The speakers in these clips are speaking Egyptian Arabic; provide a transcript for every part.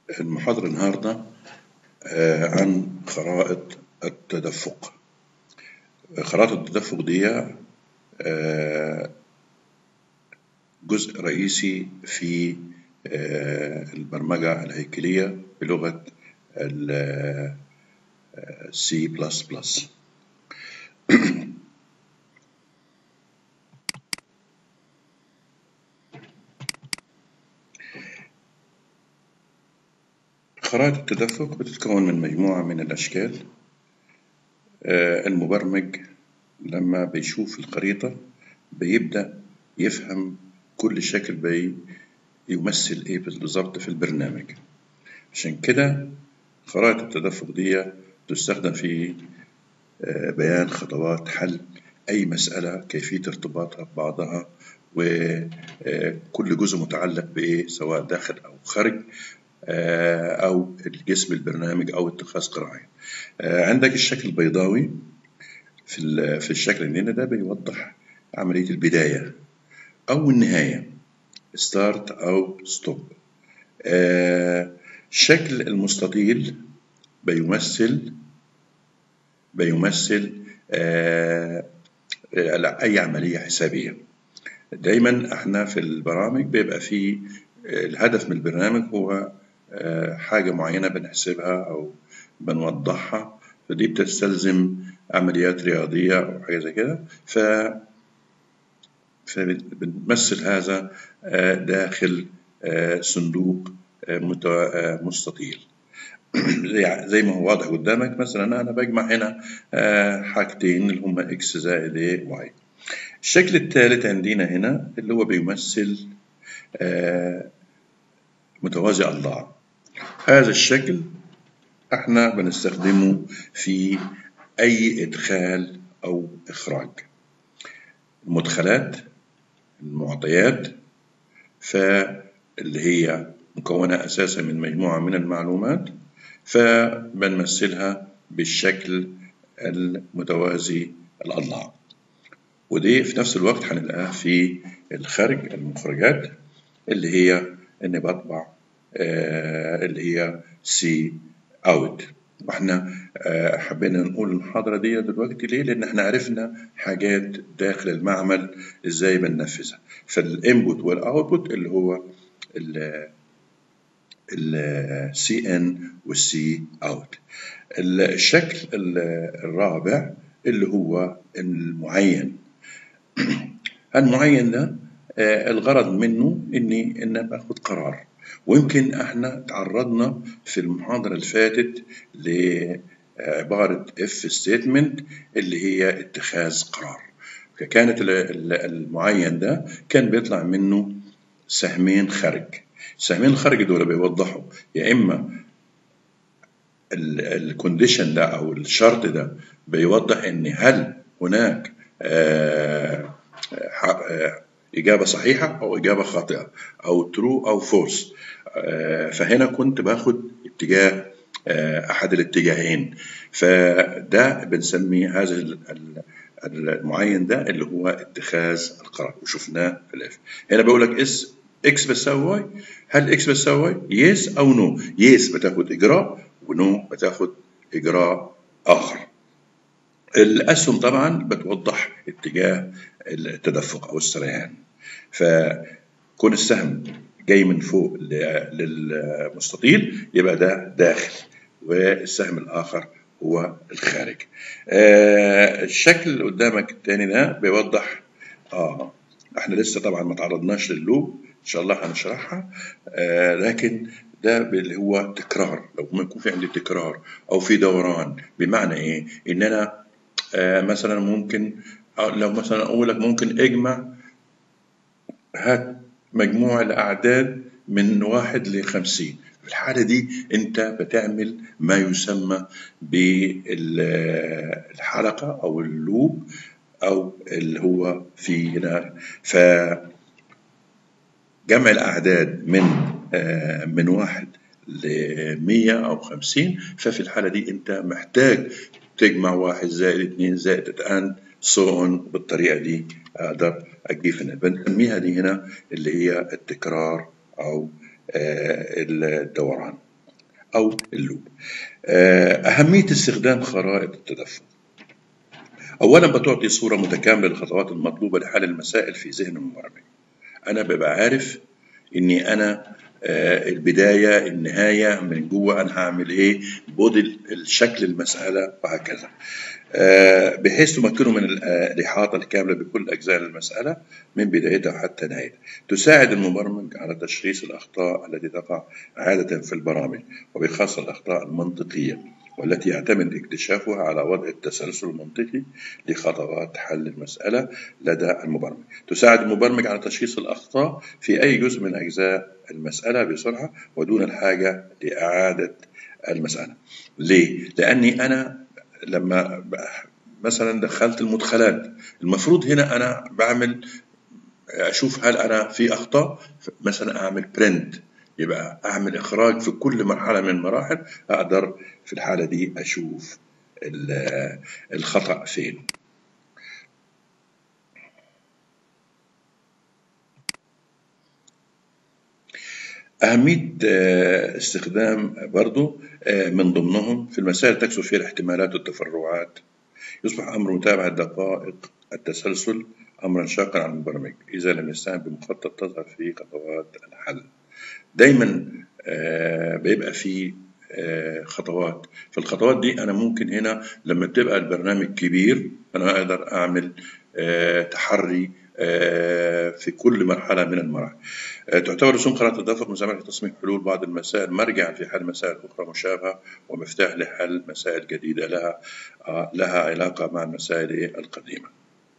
المحاضرة النهاردة آه، عن خرائط التدفق خرائط التدفق دي آه، جزء رئيسي في آه، البرمجة الهيكلية بلغة ال C++. خرائط التدفق بتتكون من مجموعة من الأشكال آه، المبرمج لما بيشوف الخريطة بيبدأ يفهم كل شكل بي يمثل إيه بالظبط في البرنامج عشان كده خرائط التدفق دي تستخدم في آه، بيان خطوات حل أي مسألة كيفية ارتباطها ببعضها وكل جزء متعلق بإيه سواء داخل أو خارج أو الجسم البرنامج أو اتخاذ قراءة عندك الشكل البيضاوي في في الشكل اللي هنا ده بيوضح عملية البداية أو النهاية ستارت أو ستوب شكل المستطيل بيمثل بيمثل أي عملية حسابية دايما احنا في البرامج بيبقى في الهدف من البرنامج هو حاجة معينة بنحسبها أو بنوضحها فدي بتستلزم عمليات رياضية أو حاجة زي كده ف فبنمثل هذا داخل صندوق مستطيل زي ما هو واضح قدامك مثلا أنا بجمع هنا حاجتين اللي هما إكس زائد إيه واي الشكل الثالث عندنا هنا اللي هو بيمثل متوازي الضاع هذا الشكل احنا بنستخدمه في اي ادخال او اخراج المدخلات المعطيات فاللي هي مكونة أساسا من مجموعة من المعلومات فبنمثلها بالشكل المتوازي الأضلاع ودي في نفس الوقت هنلاقيها في الخارج المخرجات اللي هي إني بطبع آه اللي هي سي اوت واحنا آه حبينا نقول المحاضرة دي دلوقتي ليه؟ لأن احنا عرفنا حاجات داخل المعمل ازاي بننفذها فالانبوت والاوتبوت اللي هو السي ان والسي اوت الشكل الرابع اللي هو المعين المعين ده آه الغرض منه اني ان باخد قرار ويمكن احنا تعرضنا في المحاضرة اللي فاتت لعبارة اف ستيتمنت اللي هي اتخاذ قرار فكانت المعين ده كان بيطلع منه سهمين خارج سهمين الخارج دول بيوضحوا يا اما الكونديشن ده او الشرط ده بيوضح ان هل هناك آآ آآ إجابة صحيحة أو إجابة خاطئة أو ترو أو فولس فهنا كنت باخد اتجاه أحد الاتجاهين فده بنسميه هذا المعين ده اللي هو اتخاذ القرار وشفناه في الاف هنا بقول لك اس اكس بتساوي واي هل اكس بتساوي واي يس او نو يس بتاخد اجراء ونو بتاخد اجراء اخر الاسهم طبعا بتوضح اتجاه التدفق او السريان فكون السهم جاي من فوق للمستطيل يبقى ده داخل والسهم الاخر هو الخارج آه الشكل اللي قدامك التاني ده بيوضح اه احنا لسه طبعا ما تعرضناش لللوب ان شاء الله هنشرحها آه لكن ده اللي هو تكرار لو ما يكون في عندي تكرار او في دوران بمعنى ايه ان انا آه مثلا ممكن لو مثلا اقول لك ممكن اجمع هات مجموع الاعداد من واحد لخمسين في الحالة دي أنت بتعمل ما يسمى بالحلقة أو اللوب أو اللي هو في هنا ف جمع الأعداد من من واحد لمية أو خمسين ففي الحالة دي أنت محتاج تجمع واحد زائد اتنين زائد الآن سو بالطريقة دي أقدر أجيب هنا بنسميها دي هنا اللي هي التكرار أو الدوران أو اللوب آه، أهمية استخدام خرائط التدفق أولا بتعطي صورة متكاملة للخطوات المطلوبة لحل المسائل في ذهن المبرمج أنا ببقى عارف إني أنا آه، البداية النهاية من جوه أنا هعمل إيه بودي الشكل المسألة وهكذا آه، بحيث تمكنه من الإحاطة الكاملة بكل أجزاء المسألة من بدايتها حتى نهايتها تساعد المبرمج على تشخيص الأخطاء التي تقع عادة في البرامج وبخاصة الأخطاء المنطقية والتي يعتمد اكتشافها على وضع التسلسل المنطقي لخطوات حل المسألة لدى المبرمج تساعد المبرمج على تشخيص الأخطاء في أي جزء من أجزاء المسألة بسرعة ودون الحاجة لإعادة المسألة ليه؟ لأني أنا لما مثلا دخلت المدخلات المفروض هنا أنا بعمل أشوف هل أنا في أخطاء مثلا أعمل برنت يبقى أعمل إخراج في كل مرحلة من المراحل أقدر في الحالة دي أشوف الخطأ فين أهمية استخدام برضو من ضمنهم في المسائل تكثر فيها الاحتمالات والتفرعات يصبح أمر متابعة دقائق التسلسل أمرا شاقا على المبرمج إذا لم يستعن بمخطط تظهر فيه خطوات الحل دايما بيبقى في خطوات فالخطوات دي أنا ممكن هنا لما بتبقى البرنامج كبير أنا أقدر أعمل تحري في كل مرحلة من المراحل تعتبر رسوم قراءة التدفق مساهمة في تصميم حلول بعض المسائل مرجعا في حل مسائل أخرى مشابهة ومفتاح لحل مسائل جديدة لها لها علاقة مع المسائل القديمة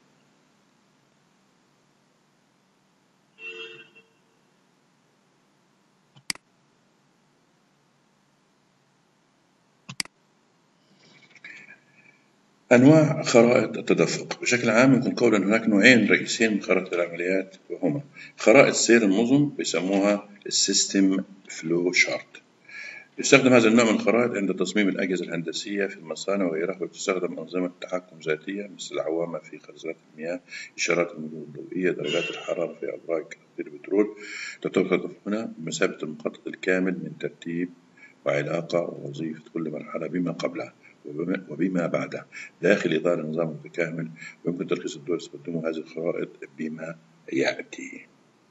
أنواع خرائط التدفق بشكل عام يمكن قول أن هناك نوعين رئيسيين من خرائط العمليات وهما خرائط سير النظم بيسموها السيستم فلو شارت يستخدم هذا النوع من الخرائط عند تصميم الأجهزة الهندسية في المصانع وغيرها وتستخدم أنظمة تحكم ذاتية مثل العوامة في خزانات المياه إشارات المرور الضوئية درجات الحرارة في أبراج تقدير البترول تعتبر هنا بمثابة المخطط الكامل من ترتيب وعلاقة ووظيفة كل مرحلة بما قبلها وبما بعده داخل إطار النظام المتكامل ويمكن تلخيص الدول استخدموا هذه الخرائط بما يأتي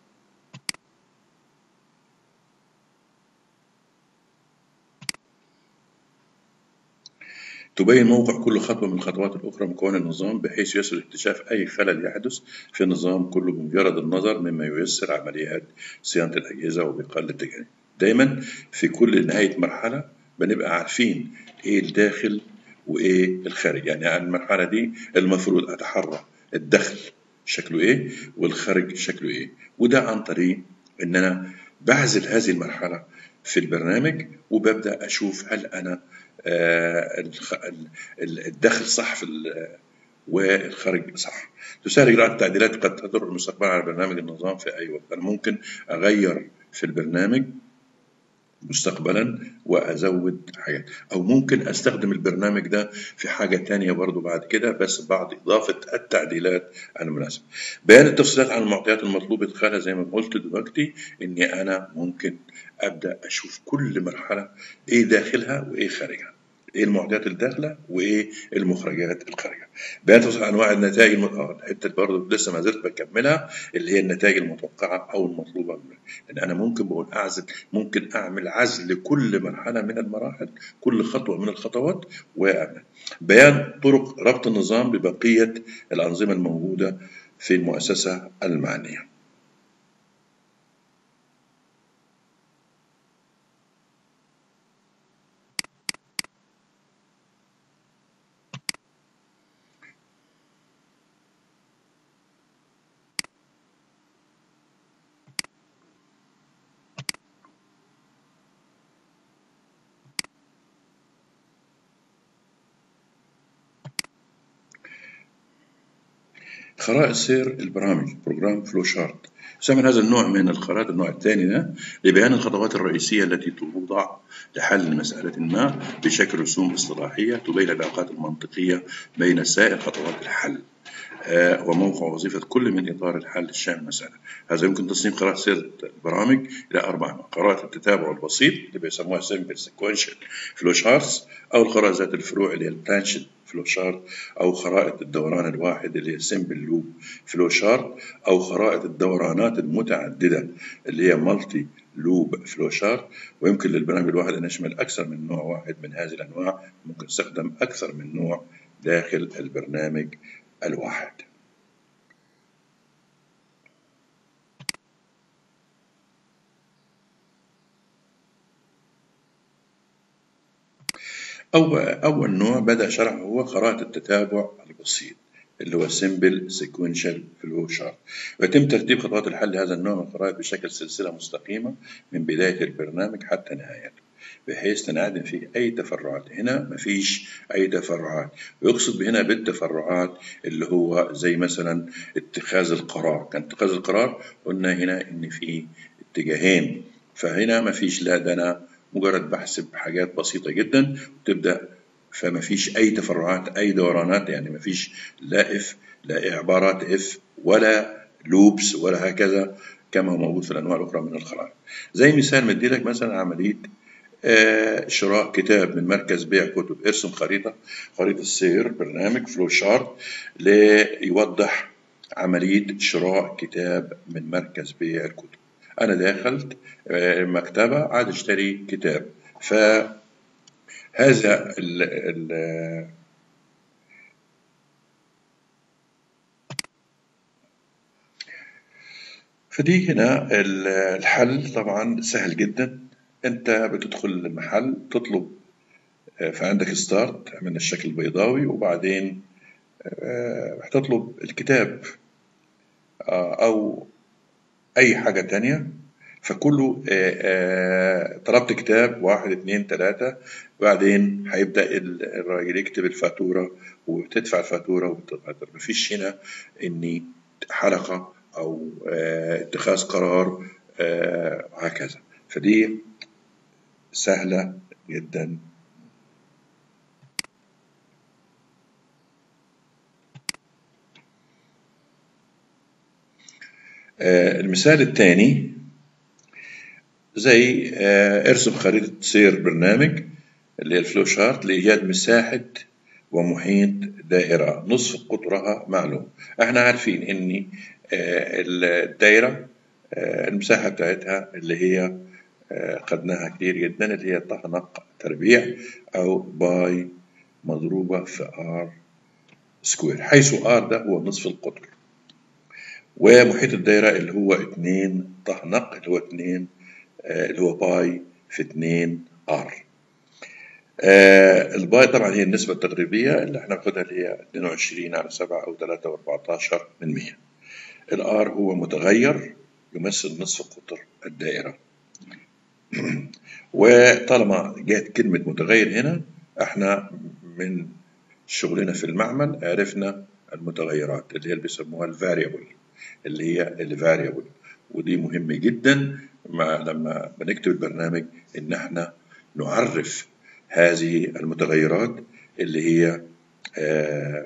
تبين موقع كل خطوة من الخطوات الأخرى مكون النظام بحيث يسهل اكتشاف أي خلل يحدث في النظام كله بمجرد النظر مما ييسر عمليات صيانة الأجهزة وبيقلل التجارب دايما في كل نهاية مرحلة بنبقى عارفين ايه الداخل وايه الخارج يعني المرحله دي المفروض اتحرى الدخل شكله ايه والخارج شكله ايه وده عن طريق ان انا بعزل هذه المرحله في البرنامج وببدا اشوف هل انا آه الدخل صح في والخارج صح تسهل اجراء التعديلات قد تضر مستقبلا على برنامج النظام في اي وقت انا ممكن اغير في البرنامج مستقبلا وازود حاجات او ممكن استخدم البرنامج ده في حاجه تانية برضو بعد كده بس بعد اضافه التعديلات المناسبه بيان التفصيلات عن المعطيات المطلوب ادخالها زي ما قلت دلوقتي اني انا ممكن ابدا اشوف كل مرحله ايه داخلها وايه خارجها ايه المعطيات الداخله وايه المخرجات الخارجه بيان تفصيل انواع النتائج الم... اه الحته برضه لسه ما زلت بكملها اللي هي النتائج المتوقعه او المطلوبه لان انا ممكن بقول اعزل ممكن اعمل عزل لكل مرحله من المراحل كل خطوه من الخطوات واعمل بيان طرق ربط النظام ببقيه الانظمه الموجوده في المؤسسه المعنيه خرائط سير البرامج بروجرام فلو شارت يستعمل هذا النوع من الخرائط النوع الثاني ده لبيان الخطوات الرئيسية التي توضع لحل مسألة ما بشكل رسوم اصطلاحية تبين العلاقات المنطقية بين سائر خطوات الحل آه، وموقع وظيفة كل من إطار الحل الشامل المسألة هذا يمكن تصنيف قراءة سير البرامج إلى أربع أنواع قراءة التتابع البسيط اللي بيسموها سيمبل سيكونشال فلو شارتس أو القراءة ذات الفروع اللي هي البرانشد فلو شارت أو خرائط الدوران الواحد اللي هي سيمبل لوب فلو شارت أو خرائط الدورانات المتعددة اللي هي مالتي لوب فلو شارت ويمكن للبرنامج الواحد أن يشمل أكثر من نوع واحد من هذه الأنواع ممكن يستخدم أكثر من نوع داخل البرنامج الواحد أول أول نوع بدأ شرحه هو قراءة التتابع البسيط اللي هو Simple Sequential Flow Chart ويتم ترتيب خطوات الحل لهذا النوع من القراءات بشكل سلسلة مستقيمة من بداية البرنامج حتى نهايته بحيث تنعدم فيه أي تفرعات هنا مفيش أي تفرعات ويقصد بهنا بالتفرعات اللي هو زي مثلا اتخاذ القرار كان اتخاذ القرار قلنا هنا إن في اتجاهين فهنا مفيش لا ده أنا مجرد بحسب حاجات بسيطة جدا وتبدأ فما فيش أي تفرعات أي دورانات يعني ما فيش لا اف لا عبارات اف ولا لوبس ولا هكذا كما هو موجود في الأنواع الأخرى من الخرائط زي مثال مديلك مثلا عملية آه شراء كتاب من مركز بيع كتب ارسم خريطة خريطة السير برنامج فلو شارت ليوضح عملية شراء كتاب من مركز بيع الكتب أنا دخلت آه مكتبة عاد اشتري كتاب فهذا ال ال فدي هنا الحل طبعا سهل جدا انت بتدخل المحل تطلب فعندك ستارت من الشكل البيضاوي وبعدين هتطلب الكتاب او اي حاجة تانية فكله طلبت كتاب واحد اتنين تلاتة بعدين هيبدأ الراجل يكتب الفاتورة وتدفع الفاتورة وتتقدر مفيش هنا إني حلقة أو اتخاذ قرار هكذا فدي سهلة جدا المثال الثاني زي ارسم خريطة سير برنامج اللي هي الفلو شارت لإيجاد مساحة ومحيط دائرة نصف قطرها معلوم احنا عارفين ان الدائرة المساحة بتاعتها اللي هي خدناها كتير جدا اللي هي طهنق تربيع أو باي مضروبة في ار سكوير حيث ار ده هو نصف القطر ومحيط الدائرة اللي هو اتنين طهنق اللي هو اتنين اللي هو باي في 2 ار آه الباي طبعا هي النسبة التقريبية اللي احنا بناخدها اللي هي 22 على 7 أو 3 و14 من 100 الار هو متغير يمثل نصف قطر الدائرة وطالما جت كلمة متغير هنا احنا من شغلنا في المعمل عرفنا المتغيرات اللي هي اللي بيسموها الفاريبل اللي هي الفاريبل ودي مهمة جدا مع لما بنكتب البرنامج ان احنا نعرف هذه المتغيرات اللي هي آآ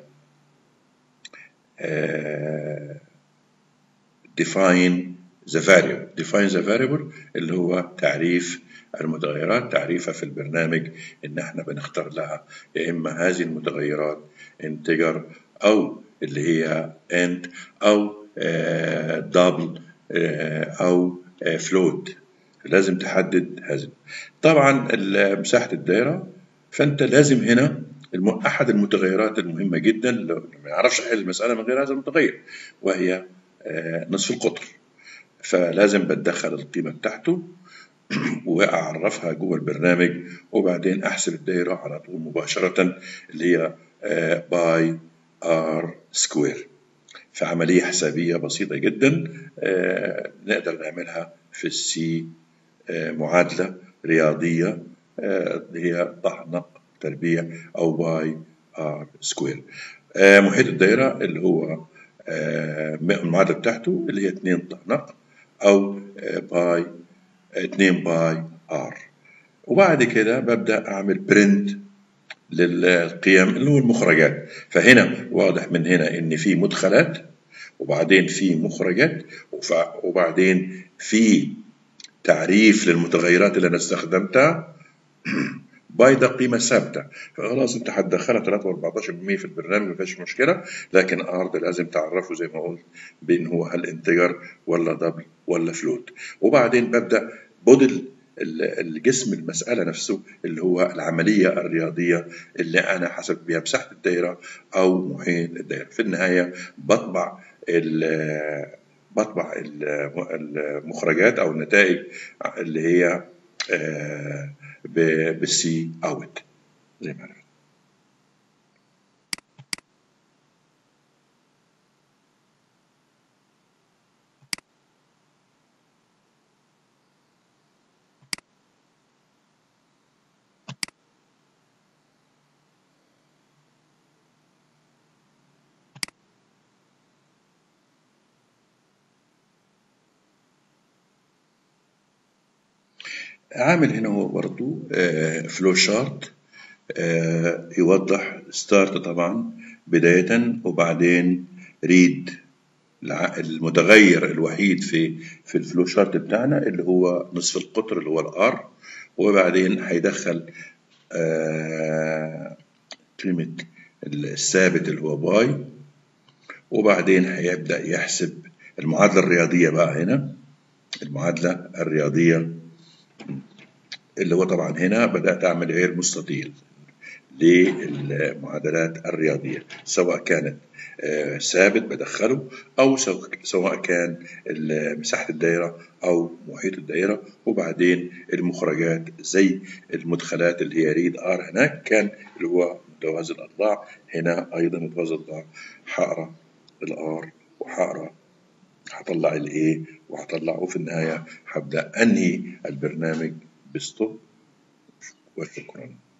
آآ define the variable define the variable اللي هو تعريف المتغيرات تعريفها في البرنامج ان احنا بنختار لها يا اما هذه المتغيرات integer او اللي هي int او double او فلوت لازم تحدد هذا طبعا مساحة الدائرة فأنت لازم هنا أحد المتغيرات المهمة جدا ما يعرفش يحل المسألة من غير هذا المتغير وهي نصف القطر فلازم بتدخل القيمة بتاعته وأعرفها جوه البرنامج وبعدين أحسب الدائرة على طول مباشرة اللي هي باي ار سكوير فعملية حسابية بسيطة جدا نقدر نعملها في السي معادلة رياضية اللي هي طحنق تربيع أو باي ار سكوير محيط الدائرة اللي هو المعادلة بتاعته اللي هي 2 طحنق أو باي 2 باي ار وبعد كده ببدأ أعمل برنت للقيم اللي هو المخرجات فهنا واضح من هنا ان في مدخلات وبعدين في مخرجات وبعدين في تعريف للمتغيرات اللي انا استخدمتها بايضة قيمة ثابتة فخلاص انت هتدخلها 3 و14% في البرنامج ما فيش مشكلة لكن ار ده لازم تعرفه زي ما قلت بين هو هل انتجر ولا دبل ولا فلوت وبعدين ببدأ بودل الجسم المسألة نفسه اللي هو العملية الرياضية اللي أنا حسب بيها مساحة الدائرة أو محيط الدائرة في النهاية بطبع بطبع المخرجات أو النتائج اللي هي بالسي اوت زي ما عرفت عامل هنا هو برضو فلو شارت يوضح ستارت طبعا بداية وبعدين ريد المتغير الوحيد في في الفلو شارت بتاعنا اللي هو نصف القطر اللي هو الار وبعدين هيدخل كلمة الثابت اللي هو باي وبعدين هيبدأ يحسب المعادلة الرياضية بقى هنا المعادلة الرياضية اللي هو طبعا هنا بدأت أعمل غير مستطيل للمعادلات الرياضية سواء كانت ثابت بدخله أو سواء كان مساحة الدائرة أو محيط الدائرة وبعدين المخرجات زي المدخلات اللي هي ريد ار هناك كان اللي هو متوازي الأضلاع هنا أيضا متوازي الأضلاع هقرا الار وهقرا هطلع الايه وهطلع وفي النهاية هبدأ أنهي البرنامج بستوب وشكرا